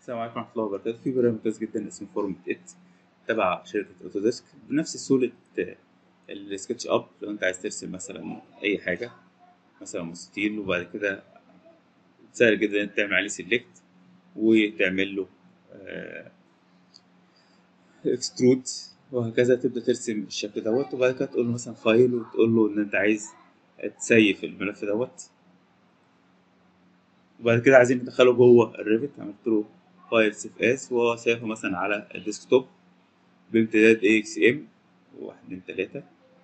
السلام عليكم ورحمة الله وبركاته في برنامج كويس جدا اسمه فورمت ات تبع شركة اوتوديسك بنفس سهولة السكتش اب لو انت عايز ترسم مثلا اي حاجة مثلا مستطيل وبعد كده سهل جدا انت تعمل عليه سيلكت وتعمل له اكسترود وهكذا تبدأ ترسم الشكل دوت وبعد كده تقول له مثلا فايل وتقول له ان انت عايز تسيف الملف دوت وبعد كده عايزين ندخله جوه الريفت عملت له فايل سيف اس وهو سيفه مثلا على الديسكتوب بامتداد اي اكس ام واحد اتنين تلاتة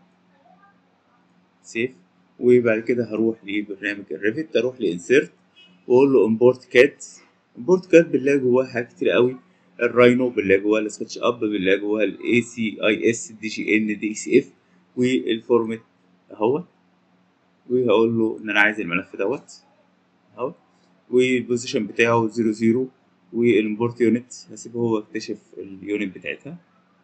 سيف وبعد كده هروح لبرنامج الريفت اروح لانسيرت واقول له امبورت كات امبورت كات بنلاقي جواه حاجات كتير قوي الراينو بنلاقي جواه السكتش اب بنلاقي جواه الاي سي اي اس دي جي ان دي اكس اف والفورمت اهوت وهقول له ان انا عايز الملف دوت اهو والبوزيشن بتاعه زيرو زيرو والامبورت يونت هسيبه هو يكتشف اليونت بتاعتها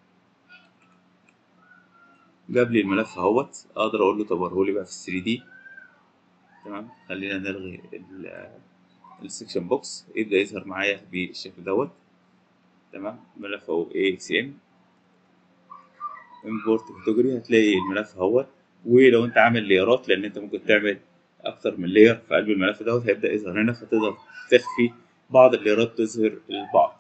جاب لي الملف اهوت اقدر اقول له طبره لي بقى في 3 دي تمام خلينا نلغي السكشن بوكس يبدا يظهر معايا بالشكل دوت تمام ملف اهو اي اكس ام امبورت كاتيجوري هتلاقي الملف اهوت ولو انت عامل ليرات لان انت ممكن تعمل اكتر من لير في قلب الملف دوت هيبدا يظهر هنا فتقدر تخفي بعض الليرات تظهر البعض